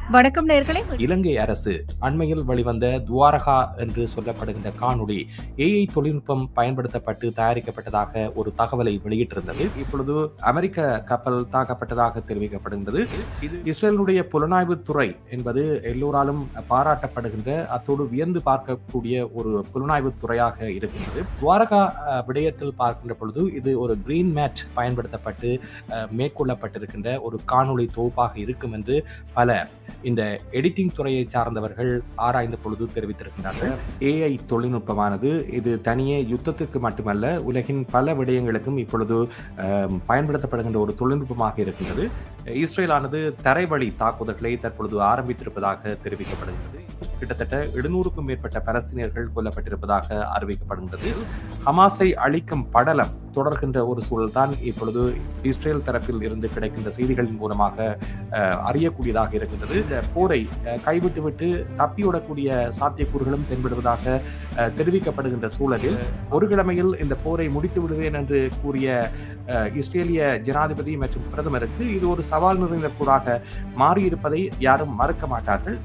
வணக்கம் நேர்களே இலங்கை அரசு அண்மையில் வெளிவந்த துவாரகா என்று சொல்லப்படுகின்ற காணொளி ஏஐ தொழில்நுட்பம் பயன்படுத்தப்பட்டு தயாரிக்கப்பட்டதாக ஒரு தகவலை வெளியிட்டிருந்தது இப்பொழுது அமெரிக்க கப்பல் தாக்கப்பட்டதாக தெரிவிக்கப்படுகின்றது இது இஸ்ரேலுடைய புலனாய்வு துறை என்பது எல்லோராலும் பாராட்டப்படுகின்ற அத்தோடு வியந்து பார்க்கக்கூடிய ஒரு புலனாய்வு துறையாக இருக்கின்றது துவாரகா அஹ், விடயத்தில் பார்க்கின்ற பொழுது இது ஒரு கிரீன் மேட் பயன்படுத்தப்பட்டு அஹ், மேற்கொள்ளப்பட்டிருக்கின்ற ஒரு காணொளி தொகுப்பாக இருக்கும் என்று பல இந்த எடிட்டிங் துறையை சார்ந்தவர்கள் ஆராய்ந்த பொழுது தெரிவித்திருக்கின்றார்கள் ஏஐ தொழில்நுட்பமானது இது தனியே யுத்தத்துக்கு மட்டுமல்ல உலகின் பல விடயங்களுக்கும் இப்பொழுது அஹ், பயன்படுத்தப்படுகின்ற ஒரு தொழில்நுட்பமாக இருக்கின்றது இஸ்ரேலானது தரைவழி தாக்குதல்களை தற்பொழுது ஆரம்பித்திருப்பதாக தெரிவிக்கப்படுகிறது கிட்டத்தட்ட எழுநூறுக்கும் மேற்பட்ட பலஸ்தீனியர்கள் கொல்லப்பட்டிருப்பதாக அறிவிக்கப்படுகின்றது ஹமாஸை அழிக்கும் படலம் தொடர்கின்ற ஒரு சூழல் தான் இப்பொழுது இஸ்ரேல் தரப்பில் இருந்து கிடைக்கின்ற செய்திகளின் மூலமாக அஹ், அறியக்கூடியதாக இருக்கின்றது இந்த போரை அஹ், கைவிட்டுவிட்டு தப்பியோடக்கூடிய சாத்தியக்கூறுகளும் தென்படுவதாக அஹ், தெரிவிக்கப்படுகின்ற சூழலில் ஒரு கிழமையில் இந்த போரை முடித்து விடுவேன் என்று கூறிய அஹ், இஸ்ரேலிய ஜனாதிபதி மற்றும் பிரதமருக்கு இது ஒரு சவால் நிறைந்த போராக மாறியிருப்பதை யாரும் மறுக்க மாட்டார்கள்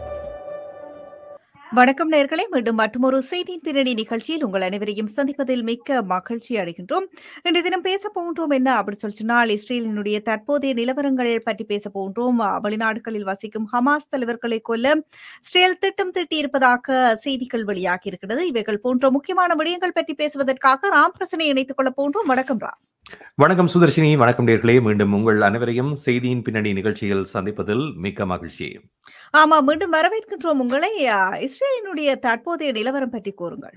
வணக்கம் நேர்களே மீண்டும் மற்றொரு செய்தியின் பின்னணி நிகழ்ச்சியில் உங்கள் அனைவரையும் சந்திப்பதில் மிக்க மகிழ்ச்சி அடைகின்றோம் இன்று தினம் பேச போகின்றோம் என்ன அப்படி சொல்லி சொன்னால் இஸ்ரேலினுடைய தற்போதைய நிலவரங்கள் பற்றி பேச போகின்றோம் அஹ், வெளிநாடுகளில் வசிக்கும் ஹமாஸ் தலைவர்களை கொல்ல இஸ்ரேல் திட்டம் தீட்டியிருப்பதாக செய்திகள் வெளியாகி இருக்கிறது இவைகள் போன்ற முக்கியமான விடயங்கள் பற்றி பேசுவதற்காக ராம் பிரசனை இணைத்துக் கொள்ள போன்றோம் வணக்கம் ராம் வணக்கம் சுதர்ஷினி வணக்கம் நேர்களே மீண்டும் உங்கள் அனைவரையும் செய்தியின் பின்னணி நிகழ்ச்சியில் சந்திப்பதில் மிக்க மகிழ்ச்சி ஆமா மீண்டும் வரவேற்கின்றோம் உங்களை அஹ், இஸ்ரேலினுடைய தற்போதைய நிலவரம் பற்றி கூறுங்கள்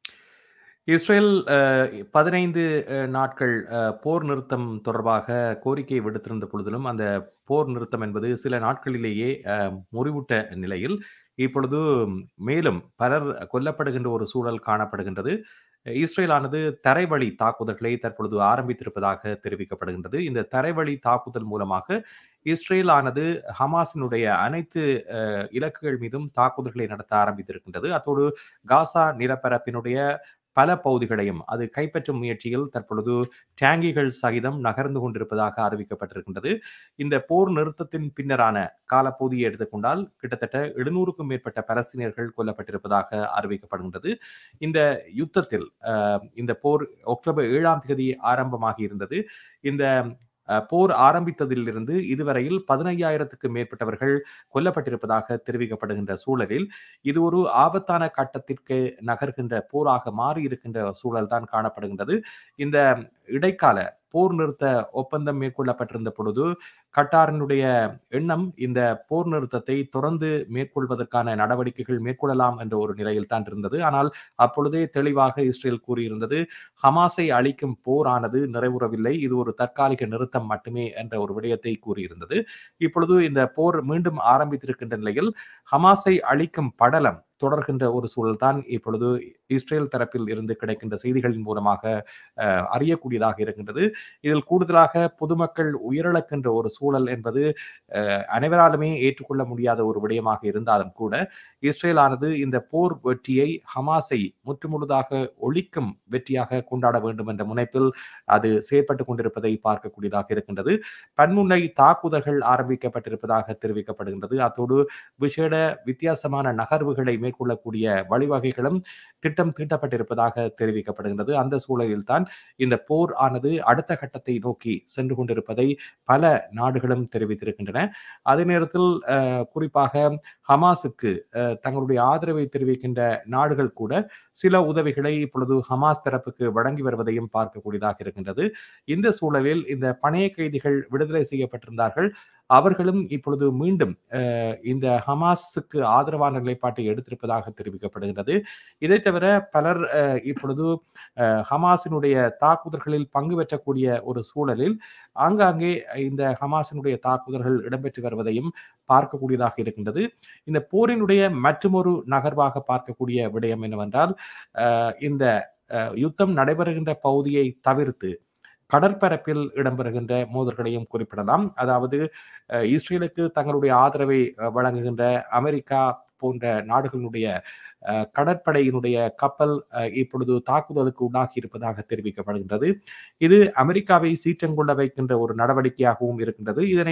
இஸ்ரேல் அஹ், பதினைந்து அஹ், நாட்கள் அஹ், போர் நிறுத்தம் தொடர்பாக கோரிக்கை விடுத்திருந்த பொழுதிலும் அந்த போர் நிறுத்தம் என்பது சில நாட்களிலேயே அஹ், முறிவுட்ட நிலையில் இப்பொழுது மேலும் பலர் கொல்லப்படுகின்ற ஒரு சூழல் காணப்படுகின்றது இஸ்ரேலானது தரைவழி தாக்குதல்களை தற்பொழுது ஆரம்பித்திருப்பதாக தெரிவிக்கப்படுகின்றது இந்த தரைவழி தாக்குதல் மூலமாக இஸ்ரேலானது ஹமாஸினுடைய அனைத்து அஹ், இலக்குகள் மீதும் தாக்குதல்களை நடத்த ஆரம்பித்திருக்கின்றது அத்தோடு காசா நிலப்பரப்பினுடைய பல பகுதிகளையும் அது கைப்பற்றும் முயற்சியில் தற்பொழுது டேங்கிகள் சகிதம் நகர்ந்து கொண்டிருப்பதாக அறிவிக்கப்பட்டிருக்கின்றது இந்த போர் நிறுத்தத்தின் பின்னரான காலப்பகுதியை எடுத்துக்கொண்டால் கிட்டத்தட்ட எழுநூறுக்கும் மேற்பட்ட பலஸ்தீனியர்கள் கொல்லப்பட்டிருப்பதாக அறிவிக்கப்படுகின்றது இந்த யுத்தத்தில் அஹ், இந்த போர் அக்டோபர் ஏழாம் தேதி ஆரம்பமாகி இருந்தது இந்த அஹ், போர் ஆரம்பித்ததிலிருந்து இதுவரையில் பதினையாயிரத்துக்கு மேற்பட்டவர்கள் கொல்லப்பட்டிருப்பதாக தெரிவிக்கப்படுகின்ற சூழலில் இது ஒரு ஆபத்தான கட்டத்திற்கு நகர்கின்ற போராக மாறி இருக்கின்ற சூழல் தான் காணப்படுகின்றது இந்த இடைக்கால போர் நிறுத்த ஒப்பந்தம் மேற்கொள்ளப்பட்டிருந்த பொழுது கட்டாரினுடைய எண்ணம் இந்த போர் நிறுத்தத்தை தொடர்ந்து மேற்கொள்வதற்கான நடவடிக்கைகள் மேற்கொள்ளலாம் என்ற ஒரு நிலையில் தான் இருந்தது ஆனால் அப்பொழுதே தெளிவாக இஸ்ரேல் கூறியிருந்தது ஹமாஸை அழிக்கும் போரானது நிறைவுறவில்லை இது ஒரு தற்காலிக நிறுத்தம் மட்டுமே என்ற ஒரு விடயத்தை கூறியிருந்தது இப்பொழுது இந்த போர் மீண்டும் ஆரம்பித்திருக்கின்ற நிலையில் ஹமாஸை அழிக்கும் படலம் தொடர்கின்ற ஒரு சூழல் தான் இப்பொழுது இஸ்ரேல் தரப்பில் இருந்து கிடைக்கின்ற செய்திகளின் மூலமாக அஹ், அறியக்கூடியதாக இருக்கின்றது இதில் கூடுதலாக பொதுமக்கள் உயிரிழக்கின்ற ஒரு சூழல் என்பது அஹ், அனைவராலுமே ஏற்றுக்கொள்ள முடியாத ஒரு விடயமாக இருந்தாலும் கூட இஸ்ரேலானது இந்த போர் வெற்றியை ஹமாஸை முற்றுமுழுதாக ஒழிக்கும் வெற்றியாக கொண்டாட வேண்டும் என்ற முனைப்பில் அது செயற்பட்டு கொண்டிருப்பதை பார்க்கக்கூடியதாக இருக்கின்றது பன்முனை தாக்குதல்கள் ஆரம்பிக்கப்பட்டிருப்பதாக தெரிவிக்கப்படுகின்றது அத்தோடு விசேட வித்தியாசமான நகர்வுகளை மேற்கொள்ளக்கூடிய வழிவகைகளும் திட்டம் தீட்டப்பட்டிருப்பதாக தெரிவிக்கப்படுகின்றது அந்த சூழலில் தான் இந்த போர் ஆனது அடுத்த கட்டத்தை நோக்கி சென்று கொண்டிருப்பதை பல நாடுகளும் தெரிவித்திருக்கின்றன அதே நேரத்தில் அஹ், குறிப்பாக ஹமாஸுக்கு அஹ், தங்களுடைய ஆதரவை தெரிவிக்கின்ற நாடுகள் கூட சில உதவிகளை இப்பொழுது ஹமாஸ் தரப்புக்கு வழங்கி வருவதையும் பார்க்கக்கூடியதாக இருக்கின்றது இந்த சூழலில் இந்த பணைய கைதிகள் விடுதலை செய்யப்பட்டிருந்தார்கள் அவர்களும் இப்பொழுது மீண்டும் அஹ், இந்த ஹமாஸுக்கு ஆதரவான நிலைப்பாட்டை எடுத்திருப்பதாக தெரிவிக்கப்படுகிறது இதை தவிர பலர் அஹ், இப்பொழுது அஹ், ஹமாஸினுடைய தாக்குதல்களில் பங்கு பெற்றக்கூடிய ஒரு சூழலில் ஆங்காங்கே இந்த ஹமாஸினுடைய தாக்குதல்கள் இடம்பெற்று வருவதையும் பார்க்கக்கூடியதாக இருக்கின்றது இந்த போரினுடைய மற்றுமொரு நகர்வாக பார்க்கக்கூடிய விடயம் என்னவென்றால் அஹ், இந்த அஹ், யுத்தம் நடைபெறுகின்ற பகுதியை தவிர்த்து கடற்பரப்பில் இடம்பெறுகின்ற மோதல்களையும் குறிப்பிடலாம் அதாவது அஹ், இஸ்ரேலுக்கு தங்களுடைய ஆதரவை அஹ், வழங்குகின்ற அமெரிக்கா போன்ற நாடுகளுடைய அஹ், கடற்படையினுடைய கப்பல் அஹ், இப்பொழுது தாக்குதலுக்கு உள்ளாகி இருப்பதாக தெரிவிக்கப்படுகின்றது இது அமெரிக்காவை சீற்றங்கொள்ள வைக்கின்ற ஒரு நடவடிக்கையாகவும் இருக்கின்றது இதனை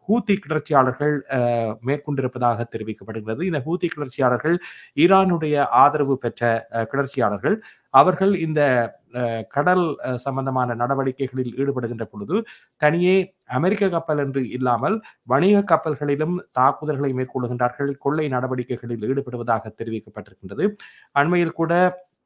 ஹூத்தி கிளர்ச்சியாளர்கள் அஹ், மேற்கொண்டிருப்பதாக தெரிவிக்கப்படுகிறது இந்த ஹூத்தி கிளர்ச்சியாளர்கள் ஈரானுடைய ஆதரவு பெற்ற அஹ், கிளர்ச்சியாளர்கள் அவர்கள் இந்த அஹ், கடல் அஹ், சம்பந்தமான நடவடிக்கைகளில் ஈடுபடுகின்ற பொழுது தனியே அமெரிக்க கப்பல் என்று இல்லாமல் வணிக கப்பல்களிலும் தாக்குதல்களை மேற்கொள்கின்றார்கள் கொள்ளை நடவடிக்கைகளில் ஈடுபடுவதாக தெரிவிக்கப்பட்டிருக்கின்றது அண்மையில் கூட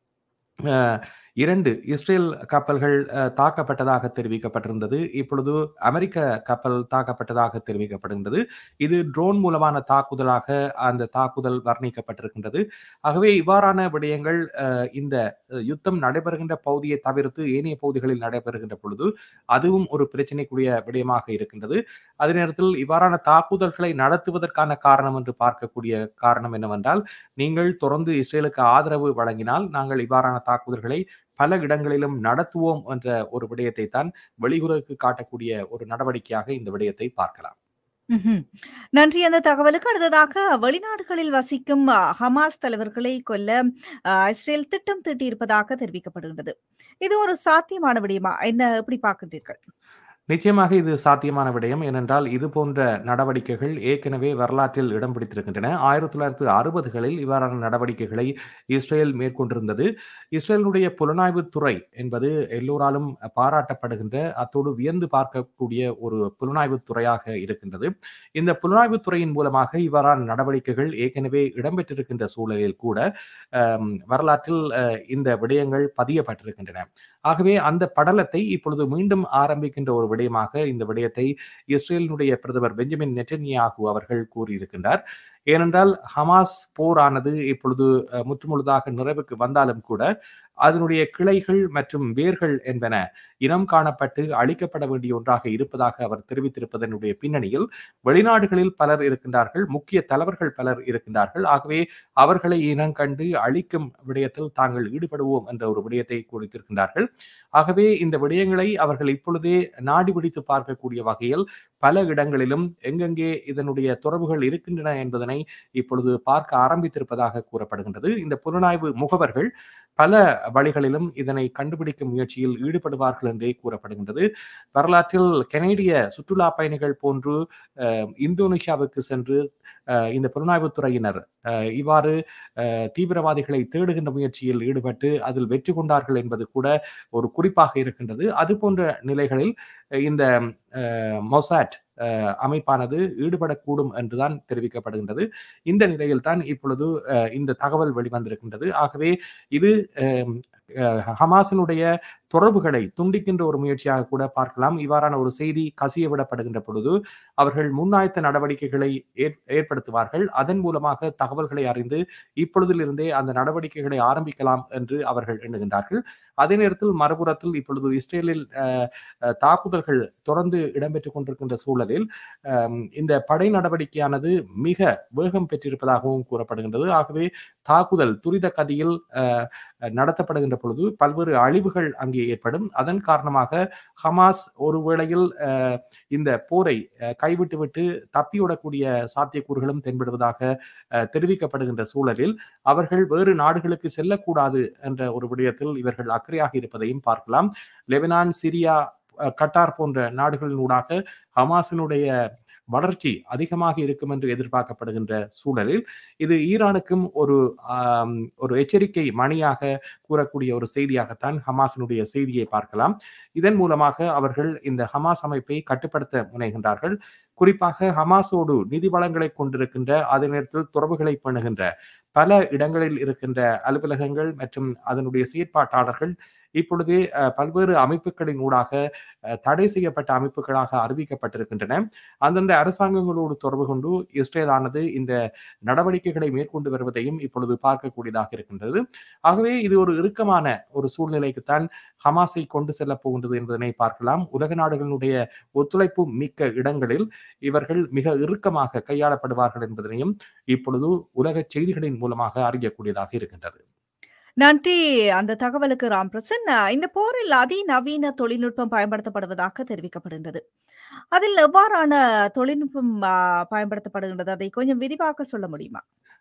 அஹ், இரண்டு இஸ்ரேல் கப்பல்கள் அஹ், தாக்கப்பட்டதாக தெரிவிக்கப்பட்டிருந்தது இப்பொழுது அமெரிக்க கப்பல் தாக்கப்பட்டதாக தெரிவிக்கப்படுகின்றது இது ட்ரோன் மூலமான தாக்குதலாக அந்த தாக்குதல் வர்ணிக்கப்பட்டிருக்கின்றது ஆகவே இவ்வாறான விடயங்கள் அஹ், இந்த அஹ், யுத்தம் நடைபெறுகின்ற பகுதியை தவிர்த்து ஏனைய பகுதிகளில் நடைபெறுகின்ற பொழுது அதுவும் ஒரு பிரச்சனைக்குரிய விடயமாக இருக்கின்றது அதே நேரத்தில் இவ்வாறான தாக்குதல்களை நடத்துவதற்கான காரணம் என்று பார்க்கக்கூடிய காரணம் என்னவென்றால் நீங்கள் தொடர்ந்து இஸ்ரேலுக்கு ஆதரவு வழங்கினால் நாங்கள் இவ்வாறான தாக்குதல்களை பல இடங்களிலும் நடத்துவோம் என்ற ஒரு விடயத்தை தான் வெளியுறவுக்கு காட்டக்கூடிய ஒரு நடவடிக்கையாக இந்த விடயத்தை பார்க்கலாம் ம்ஹும். நன்றி அந்த தகவலுக்கு அடுத்ததாக வெளிநாடுகளில் வசிக்கும் அ, ஹமாஸ் தலைவர்களை கொல்ல அ, இஸ்ரேல் திட்டம் தீட்டியிருப்பதாக தெரிவிக்கப்படுகின்றது இது ஒரு சாத்தியமான விடயமா என்ன எப்படி பார்க்கின்றீர்கள் நிச்சயமாக இது சாத்தியமான விடயம் ஏனென்றால் இது போன்ற நடவடிக்கைகள் ஏற்கனவே வரலாற்றில் இடம் பிடித்திருக்கின்றன ஆயிரத்தி தொள்ளாயிரத்தி அறுபதுகளில் இவ்வாறான நடவடிக்கைகளை இஸ்ரேல் மேற்கொண்டிருந்தது இஸ்ரேலுடைய புலனாய்வு துறை என்பது எல்லோராலும் பாராட்டப்படுகின்ற அத்தோடு வியந்து பார்க்கக்கூடிய ஒரு புலனாய்வு துறையாக இருக்கின்றது இந்த புலனாய்வு துறையின் மூலமாக இவ்வாறான நடவடிக்கைகள் ஏற்கனவே இடம்பெற்றிருக்கின்ற சூழலில் கூட அம், வரலாற்றில் அஹ், இந்த விடயங்கள் பதியப்பட்டிருக்கின்றன ஆகவே அந்த படலத்தை இப்பொழுது மீண்டும் ஆரம்பிக்கின்ற ஒரு விடயமாக இந்த விடயத்தை இஸ்ரேலினுடைய பிரதமர் பெஞ்சமின் நெட்டன்யாகு அவர்கள் கூறியிருக்கின்றார் ஏனென்றால் ஹமாஸ் போரானது இப்பொழுது அஹ், முற்றுமுழுதாக நிறைவுக்கு வந்தாலும் கூட அதனுடைய கிளைகள் மற்றும் வேர்கள் என்பன இனம் காணப்பட்டு அழிக்கப்பட வேண்டிய ஒன்றாக இருப்பதாக அவர் தெரிவித்திருப்பதனுடைய பின்னணியில் வெளிநாடுகளில் பலர் இருக்கின்றார்கள் முக்கிய தலைவர்கள் பலர் இருக்கின்றார்கள் ஆகவே அவர்களை இனம் கண்டு அழிக்கும் விடயத்தில் தாங்கள் ஈடுபடுவோம் என்ற ஒரு விடயத்தை குறித்திருக்கின்றார்கள் ஆகவே இந்த விடயங்களை அவர்கள் இப்பொழுதே நாடி பிடித்து பார்க்கக்கூடிய வகையில் பல இடங்களிலும் எங்கெங்கே இதனுடைய தொடர்புகள் இருக்கின்றன என்பதனை இப்பொழுது பார்க்க ஆரம்பித்திருப்பதாக கூறப்படுகின்றது இந்த புலனாய்வு முகவர்கள் பல வழிகளிலும் இதனை கண்டுபிடிக்கும் முயற்சியில் ஈடுபடுவார்கள் என்றே கூறப்படுகின்றது வரலாற்றில் கனேடிய சுற்றுலா பயணிகள் போன்று அஹ், இந்தோனேஷியாவுக்கு சென்று அஹ், இந்த புலனாய்வுத் துறையினர் அஹ், இவ்வாறு அஹ், தீவிரவாதிகளை தேடுகின்ற முயற்சியில் ஈடுபட்டு அதில் வெற்றி கொண்டார்கள் என்பது கூட ஒரு குறிப்பாக இருக்கின்றது அது போன்ற நிலைகளில் அஹ், இந்த அஹ், மொசாட் அஹ், அமைப்பானது ஈடுபடக்கூடும் என்றுதான் தெரிவிக்கப்படுகின்றது இந்த நிலையில் தான் இப்பொழுது அஹ், இந்த தகவல் வெளிவந்திருக்கின்றது ஆகவே இது அஹ், அஹ், ஹமாஸினுடைய தொடர்புகளை துண்டிக்கின்ற ஒரு முயற்சியாக கூட பார்க்கலாம் இவ்வாறான ஒரு செய்தி கசிய விடப்படுகின்ற பொழுது அவர்கள் முன்னாயத்த நடவடிக்கைகளை ஏற்- ஏற்படுத்துவார்கள் அதன் மூலமாக தகவல்களை அறிந்து இப்பொழுதிலிருந்தே அந்த நடவடிக்கைகளை ஆரம்பிக்கலாம் என்று அவர்கள் எண்ணுகின்றார்கள் அதே நேரத்தில் மறுபுறத்தில் இப்பொழுது இஸ்ரேலில் அஹ், அஹ், தாக்குதல்கள் தொடர்ந்து இடம்பெற்றுக் கொண்டிருக்கின்ற சூழலில் அஹ், இந்த படை நடவடிக்கையானது மிக வேகம் பெற்றிருப்பதாகவும் கூறப்படுகின்றது ஆகவே தாக்குதல் துரித கதியில் அஹ், நடத்தப்படுகின்ற பொழுது பல்வேறு அழிவுகள் அங்கே ஏற்படும் அதன் காரணமாக ஹமாஸ் ஒரு வேளையில் அஹ், இந்த போரை அஹ், கைவிட்டுவிட்டு தப்பியோடக்கூடிய சாத்தியக்கூறுகளும் தென்படுவதாக அஹ், தெரிவிக்கப்படுகின்ற சூழலில் அவர்கள் வேறு நாடுகளுக்கு செல்லக்கூடாது என்ற ஒரு விடயத்தில் இவர்கள் அக்கறையாக இருப்பதையும் பார்க்கலாம் லெபனான் சிரியா அஹ், கட்டார் போன்ற நாடுகளினூடாக ஹமாஸினுடைய வளர்ச்சி அதிகமாக இருக்கும் என்று எதிர்பார்க்கப்படுகின்ற சூழலில் இது ஈரானுக்கும் ஒரு ஆம், ஒரு எச்சரிக்கை மணியாக கூறக்கூடிய ஒரு செய்தியாகத்தான் ஹமாஸினுடைய செய்தியை பார்க்கலாம் இதன் மூலமாக அவர்கள் இந்த ஹமாஸ் அமைப்பை கட்டுப்படுத்த முனைகின்றார்கள் குறிப்பாக ஹமாஸோடு நிதி வளங்களை கொண்டிருக்கின்ற அதே நேரத்தில் தொடர்புகளை பண்ணுகின்ற பல இடங்களில் இருக்கின்ற அலுவலகங்கள் மற்றும் அதனுடைய செயற்பாட்டாளர்கள் இப்பொழுதே அஹ், பல்வேறு அமைப்புகளின் ஊடாக அஹ், தடை செய்யப்பட்ட அமைப்புகளாக அறிவிக்கப்பட்டிருக்கின்றன அந்தந்த அரசாங்கங்களோடு தொடர்பு கொண்டு இஸ்ரேலானது இந்த நடவடிக்கைகளை மேற்கொண்டு வருவதையும் இப்பொழுது பார்க்கக்கூடியதாக இருக்கின்றது ஆகவே இது ஒரு இறுக்கமான ஒரு சூழ்நிலைக்குத்தான் ஹமாஸை கொண்டு செல்லப் போகின்றது என்பதனை பார்க்கலாம் உலக நாடுகளுடைய ஒத்துழைப்பு மிக்க இடங்களில் இவர்கள் மிக இறுக்கமாக கையாளப்படுவார்கள் என்பதனையும் இப்பொழுது உலக செய்திகளின் மூலமாக அறியக்கூடியதாக இருக்கின்றது நன்றி அந்த தகவலுக்கு ராம்பிரசன் அ, இந்த போரில் அதிநவீன தொழில்நுட்பம் பயன்படுத்தப்படுவதாக தெரிவிக்கப்படுகின்றது அதில் எவ்வாறான தொழில்நுட்பம் அ, பயன்படுத்தப்படுகின்றது அதை கொஞ்சம் விரிவாக சொல்ல முடியுமா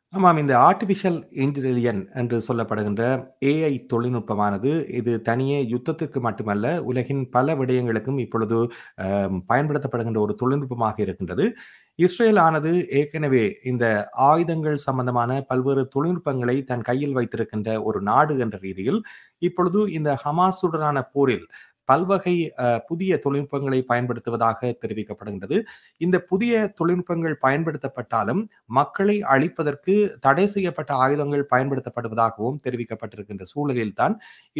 ஆமாம். இந்த ஆர்டிபிஷியல் இன்டெலிஜென்ஸ் என்று சொல்லப்படுகின்ற ஏஐ தொழில்நுட்பமானது, இது தனியே யுத்தத்திற்கு மட்டுமல்ல, உலகின் பல விடயங்களுக்கும் இப்பொழுது அ பயன்படுத்தப்படுகின்ற ஒரு தொழில்நுட்பமாக இருக்கின்றது. இஸ்ரேல் ஆனது ஏற்கனவே இந்த ஆயுதங்கள் சம்பந்தமான பல்வேறு தொழில்நுட்பங்களை தன் கையில் வைத்திருக்கின்ற ஒரு நாடு என்ற ரீதியில், இப்பொழுது இந்த ஹமாஸுடனான போரில் பல்வகை அ புதிய தொழில்நுட்பங்களை பயன்படுத்துவதாக தெரிவிக்கப்படுகின்றது. இந்த புதிய தொழில்நுட்பங்கள் பயன்படுத்தப்பட்டாலும், மக்களை அழிப்பதற்கு தடை செய்யப்பட்ட ஆயுதங்கள் பயன்படுத்தப்படுவதாகவும் தெரிவிக்கப்பட்டிருக்கின்ற சூழலில் தான்,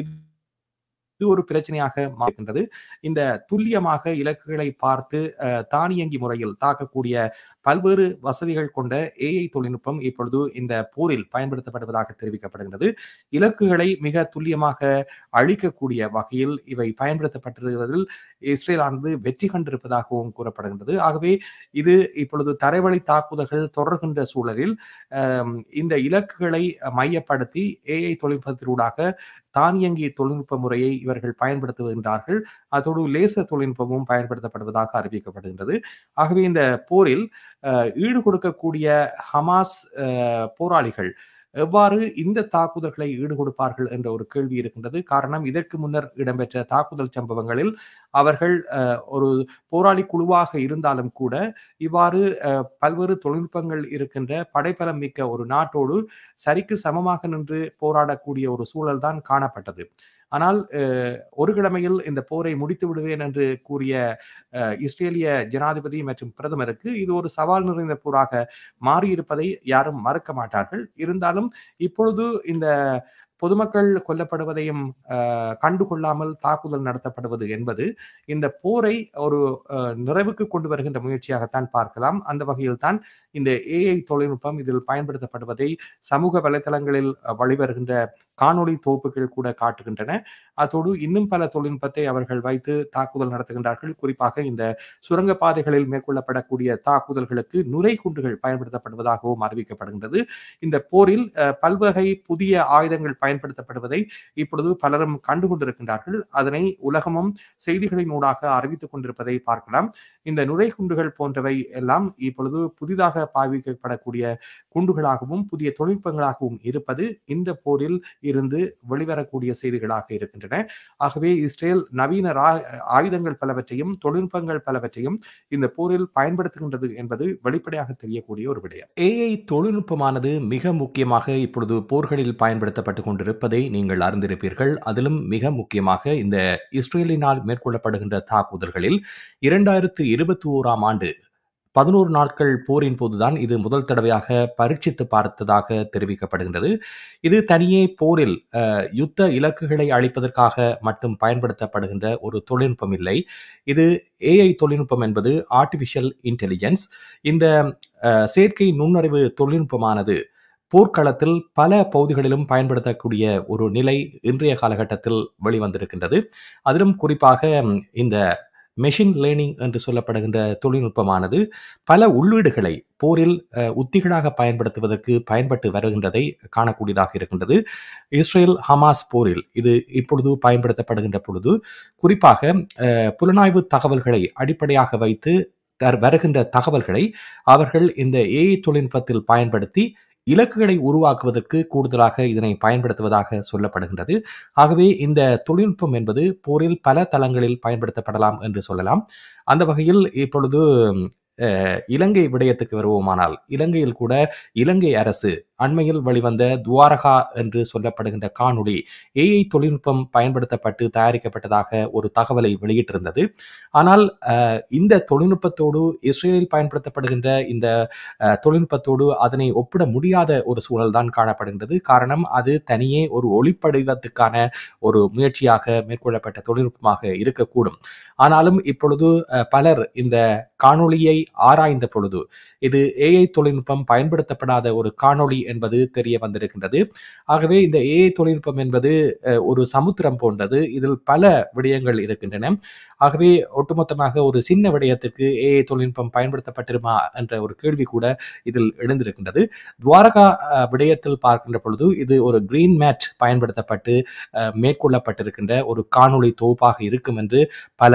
இது ஒரு பிரச்சனையாக மாறுகின்றது. இந்த துல்லியமாக இலக்குகளை பார்த்து அ தானியங்கி முறையில் தாக்கக்கூடிய பல்வேறு வசதிகள் கொண்ட ஏஐ தொழில்நுட்பம் இப்பொழுது இந்த போரில் பயன்படுத்தப்படுவதாக தெரிவிக்கப்படுகின்றது. இலக்குகளை மிக துல்லியமாக அழிக்கக்கூடிய வகையில் இவை பயன்படுத்தப்பட்டிருப்பதில் இஸ்ரேல் ஆனது வெற்றி கண்டிருப்பதாகவும் கூறப்படுகின்றது. ஆகவே இது இப்பொழுது தரைவழி தாக்குதல்கள் தொடர்கின்ற சூழலில், அ இந்த இலக்குகளை மையப்படுத்தி ஏஐ தொழில்நுட்பத்தினூடாக தானியங்கி தொழில்நுட்ப முறையை இவர்கள் பயன்படுத்துகின்றார்கள். அதோடு லேசர் தொழில்நுட்பமும் பயன்படுத்தப்படுவதாக அறிவிக்கப்படுகின்றது. ஆகவே இந்த போரில் அ ஈடுகொடுக்கக்கூடிய ஹமாஸ் அ போராளிகள் எவ்வாறு இந்த தாக்குதல்களை ஈடுகொடுப்பார்கள் என்ற ஒரு கேள்வி இருக்கின்றது. காரணம் இதற்கு முன்னர் இடம்பெற்ற தாக்குதல் சம்பவங்களில் அவர்கள் அ ஒரு போராளி குழுவாக இருந்தாலும் கூட, இவ்வாறு அ பல்வேறு தொழில்நுட்பங்கள் இருக்கின்ற படைபலம் மிக்க ஒரு நாட்டோடு சரிக்கு சமமாக நின்று போராடக்கூடிய ஒரு சூழல் தான் காணப்பட்டது. ஆனால் அ ஒரு கிழமையில் இந்த போரை முடித்து விடுவேன் என்று கூறிய அ இஸ்ரேலிய ஜனாதிபதி மற்றும் பிரதமருக்கு இது ஒரு சவால் நிறைந்த போராக மாறியிருப்பதை யாரும் மறுக்க மாட்டார்கள். இருந்தாலும் இப்பொழுது இந்த பொதுமக்கள் கொல்லப்படுவதையும் அ கண்டுகொள்ளாமல் தாக்குதல் நடத்தப்படுவது என்பது, இந்த போரை ஒரு அ நிறைவுக்கு கொண்டு வருகின்ற முயற்சியாகத்தான் பார்க்கலாம். அந்த வகையில் தான் இந்த ஏஐ தொழில்நுட்பம் இதில் பயன்படுத்தப்படுவதை சமூக வலைதளங்களில் வழிவருகின்ற காணொளி தொகுப்புகள் கூட காட்டுகின்றன. அதோடு இன்னும் பல தொழில்நுட்பத்தை அவர்கள் வைத்து தாக்குதல் நடத்துகின்றார்கள். குறிப்பாக இந்த சுரங்கப் பாதைகளில் மேற்கொள்ளப்படக்கூடிய தாக்குதல்களுக்கு நுரைகுண்டுகள் பயன்படுத்தப்படுவதாகவும் அறிவிக்கப்படுகின்றது. இந்த போரில் அ பல்வகை புதிய ஆயுதங்கள் பயன்படுத்தப்படுவதை இப்பொழுது பலரும் கண்டு கொண்டிருக்கின்றார்கள். அதனை உலகமும் செய்திகளினூடாக அறிவித்துக் கொண்டிருப்பதை பார்க்கலாம். இந்த நுரைகுண்டுகள் போன்றவை எல்லாம் இப்பொழுது புதிதாக பாவிக்கப்படக்கூடிய குண்டுகளாகவும், புதிய தொழில்நுட்பங்களாகவும் இருப்பது இந்த போரில் இருந்து வெளிவரக்கூடிய செய்திகளாக இருக்கின்றன. ஆகவே இஸ்ரேல் நவீன ரா ஆயுதங்கள் பலவற்றையும், தொழில்நுட்பங்கள் பலவற்றையும் இந்த போரில் பயன்படுத்துகின்றது என்பது வெளிப்படையாக தெரியக்கூடிய ஒரு விடயம். ஏஐ தொழில்நுட்பமானது மிக முக்கியமாக இப்பொழுது போர்களில் பயன்படுத்தப்பட்டுக் கொண்டிருப்பதை நீங்கள் அறிந்திருப்பீர்கள். அதிலும் மிக முக்கியமாக இந்த இஸ்ரேலினால் மேற்கொள்ளப்படுகின்ற தாக்குதல்களில் 2021ஆம் ஆண்டு 11 நாட்கள் போரின் போதுதான் இது முதல் தடவையாக பரீட்சித்து பார்த்ததாக தெரிவிக்கப்படுகின்றது. இது தனியே போரில் அ யுத்த இலக்குகளை அழிப்பதற்காக மட்டும் பயன்படுத்தப்படுகின்ற ஒரு தொழில்நுட்பம் இல்லை. இது ஏஐ தொழில்நுட்பம் என்பது ஆர்டிபிஷியல் இன்டெலிஜென்ஸ். இந்த அ செயற்கை நுண்ணறிவு தொழில்நுட்பமானது போர்க்களத்தில் பல பகுதிகளிலும் பயன்படுத்தக்கூடிய ஒரு நிலை இன்றைய காலகட்டத்தில் வெளிவந்திருக்கின்றது. அதிலும் குறிப்பாக இந்த மெஷின் லேர்னிங் என்று சொல்லப்படுகின்ற தொழில்நுட்பமானது பல உள்ளீடுகளை போரில் அ உத்திகளாக பயன்படுத்துவதற்கு பயன்பட்டு வருகின்றதை காணக்கூடியதாக இருக்கின்றது. இஸ்ரேல் ஹமாஸ் போரில் இது இப்பொழுது பயன்படுத்தப்படுகின்ற பொழுது, குறிப்பாக அ புலனாய்வு தகவல்களை அடிப்படையாக வைத்து தர் வருகின்ற தகவல்களை அவர்கள் இந்த ஏஐ தொழில்நுட்பத்தில் பயன்படுத்தி இலக்குகளை உருவாக்குவதற்கு கூடுதலாக இதனை பயன்படுத்துவதாக சொல்லப்படுகின்றது. ஆகவே இந்த தொழில்நுட்பம் என்பது போரில் பல தளங்களில் பயன்படுத்தப்படலாம் என்று சொல்லலாம். அந்த வகையில் இப்பொழுது அ இலங்கை விடயத்துக்கு வருவோமானால், இலங்கையில் கூட இலங்கை அரசு அண்மையில் வெளிவந்த துவாரகா என்று சொல்லப்படுகின்ற காணொளி ஏஐ தொழில்நுட்பம் பயன்படுத்தப்பட்டு தயாரிக்கப்பட்டதாக ஒரு தகவலை வெளியிட்டிருந்தது. ஆனால் அ இந்த தொழில்நுட்பத்தோடு இஸ்ரேலில் பயன்படுத்தப்படுகின்ற இந்த அ தொழில்நுட்பத்தோடு அதனை ஒப்பிட முடியாத ஒரு சூழல் தான் காணப்படுகின்றது. காரணம் அது தனியே ஒரு ஒளிப்பதிவத்துக்கான ஒரு முயற்சியாக மேற்கொள்ளப்பட்ட தொழில்நுட்பமாக இருக்கக்கூடும். ஆனாலும் இப்பொழுது அ பலர் இந்த காணொளியை ஆராய்ந்த பொழுது, இது ஏஐ தொழில்நுட்பம் பயன்படுத்தப்படாத ஒரு காணொளி என்பது தெரிய வந்திருக்கின்றது. ஆகவே இந்த ஏஐ தொழில்நுட்பம் என்பது அ ஒரு சமுத்திரம் போன்றது. இதில் பல விடயங்கள் இருக்கின்றன. ஆகவே ஒட்டுமொத்தமாக ஒரு சின்ன விடயத்துக்கு ஏஐ தொழில்நுட்பம் பயன்படுத்தப்பட்டிருமா என்ற ஒரு கேள்வி கூட இதில் எழுந்திருக்கின்றது. துவாரகா அ விடயத்தில் பார்க்கின்ற பொழுது, இது ஒரு கிரீன் மேட் பயன்படுத்தப்பட்டு அ மேற்கொள்ளப்பட்டிருக்கின்ற ஒரு காணொளி தொகுப்பாக இருக்கும் என்று பல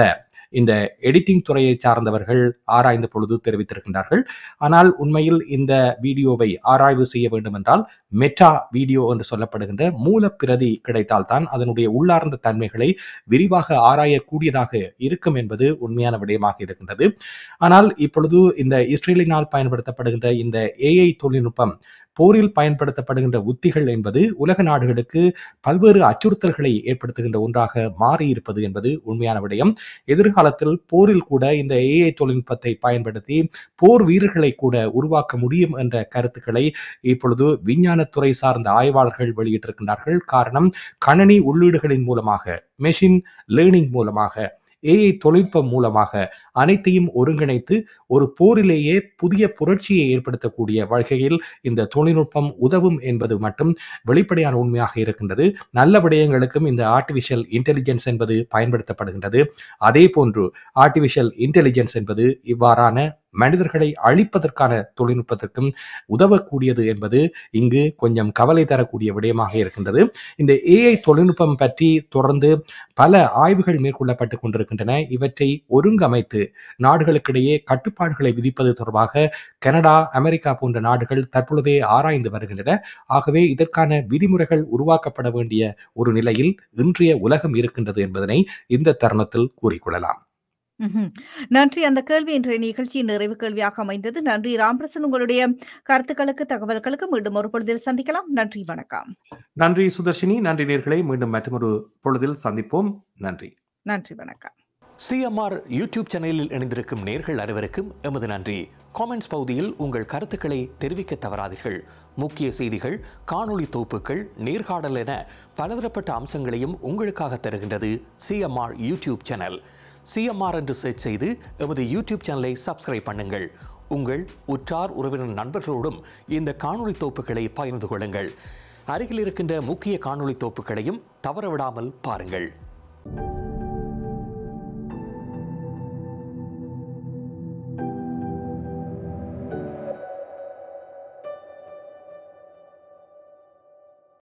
இந்த எடிட்டிங் துறையை சார்ந்தவர்கள் ஆராய்ந்த பொழுது தெரிவித்திருக்கின்றார்கள் ஆனால் உண்மையில் இந்த வீடியோவை ஆராய்வு செய்ய வேண்டும் என்றால் மெட்டா வீடியோ என்று சொல்லப்படுகின்ற மூலப்பிரதி கிடைத்தால்தான் அதனுடைய உள்ளார்ந்த தன்மைகளை விரிவாக ஆராயக்கூடியதாக இருக்கும் என்பது உண்மையான விடயமாக இருக்கின்றது ஆனால் இப்பொழுது இந்த இஸ்ரேலினால் பயன்படுத்தப்படுகின்ற இந்த ஏஐ தொழில்நுட்பம் போரில் பயன்படுத்தப்படுகின்ற உத்திகள் என்பது உலக நாடுகளுக்கு பல்வேறு அச்சுறுத்தல்களை ஏற்படுத்துகின்ற ஒன்றாக மாறியிருப்பது என்பது உண்மையான விடயம் எதிர்காலத்தில் போரில் கூட இந்த ஏஐ தொழில்நுட்பத்தை பயன்படுத்தி போர் வீரர்களை கூட உருவாக்க முடியும் என்ற கருத்துக்களை இப்பொழுது விஞ்ஞானத்துறை சார்ந்த ஆய்வாளர்கள் வெளியிட்டிருக்கின்றார்கள் காரணம் கணனி உள்ளீடுகளின் மூலமாக மெஷின் லேர்னிங் மூலமாக ஏஐ தொழில்நுட்பம் மூலமாக அனைத்தையும் ஒருங்கிணைத்து ஒரு போரிலேயே புதிய புரட்சியை ஏற்படுத்தக்கூடிய வகையில் இந்த தொழில்நுட்பம் உதவும் என்பது மட்டும் வெளிப்படையான உண்மையாக இருக்கின்றது நல்ல விடயங்களுக்கும் இந்த ஆர்டிபிஷியல் இன்டெலிஜென்ஸ் என்பது பயன்படுத்தப்படுகின்றது அதே போன்று ஆர்டிபிஷியல் இன்டெலிஜென்ஸ் என்பது இவ்வாறான மனிதர்களை அழிப்பதற்கான தொழில்நுட்பத்திற்கும் உதவக்கூடியது என்பது இங்கு கொஞ்சம் கவலை தரக்கூடிய விடயமாக இருக்கின்றது இந்த ஏஐ தொழில்நுட்பம் பற்றி தொடர்ந்து பல ஆய்வுகள் மேற்கொள்ளப்பட்டு கொண்டிருக்கின்றன இவற்றை ஒருங்கமைத்து நாடுகளுக்கிடையே கட்டுப்பாடுகளை விதிப்பது தொடர்பாக கனடா அமெரிக்கா போன்ற நாடுகள் தற்பொழுதே ஆராய்ந்து வருகின்றன ஆகவே இதற்கான விதிமுறைகள் உருவாக்கப்பட வேண்டிய ஒரு நிலையில் இன்றைய உலகம் இருக்கின்றது என்பதனை இந்த தருணத்தில் கூறிக்கொள்ளலாம் ம்ஹும். நன்றி அந்த கேள்வி இன்றைய நிகழ்ச்சியின் நிறைவு கேள்வியாக அமைந்தது நன்றி ராம்பிரசன் உங்களுடைய கருத்துக்களுக்கு தகவல்களுக்கு மீண்டும் ஒரு பொழுதில் சந்திக்கலாம் நன்றி வணக்கம் நன்றி சுதர்ஷினி நன்றி நேர்களை மீண்டும் மற்றொரு பொழுதில் சந்திப்போம் நன்றி நன்றி வணக்கம் சிஎம்ஆர் யூடியூப் சேனலில் இணைந்திருக்கும் நேர்கள் அனைவருக்கும் எமது நன்றி காமெண்ட்ஸ் பகுதியில் உங்கள் கருத்துக்களை தெரிவிக்க தவறாதீர்கள் முக்கிய செய்திகள் காணொளி தொகுப்புகள் நேர்காணல் என பலதரப்பட்ட அம்சங்களையும் உங்களுக்காக தருகின்றது சிஎம்ஆர் யூடியூப் சேனல் சிஎம்ஆர் என்று சர்ச் செய்து எமது யூடியூப் சேனலை சப்ஸ்கிரைப் பண்ணுங்கள் உங்கள் உற்றார் உறவினர் நண்பர்களோடும் இந்த காணொளி தொகுப்புகளை பகிர்ந்து கொள்ளுங்கள் அருகில் இருக்கின்ற முக்கிய காணொளி தொகுப்புகளையும் தவறவிடாமல் பாருங்கள்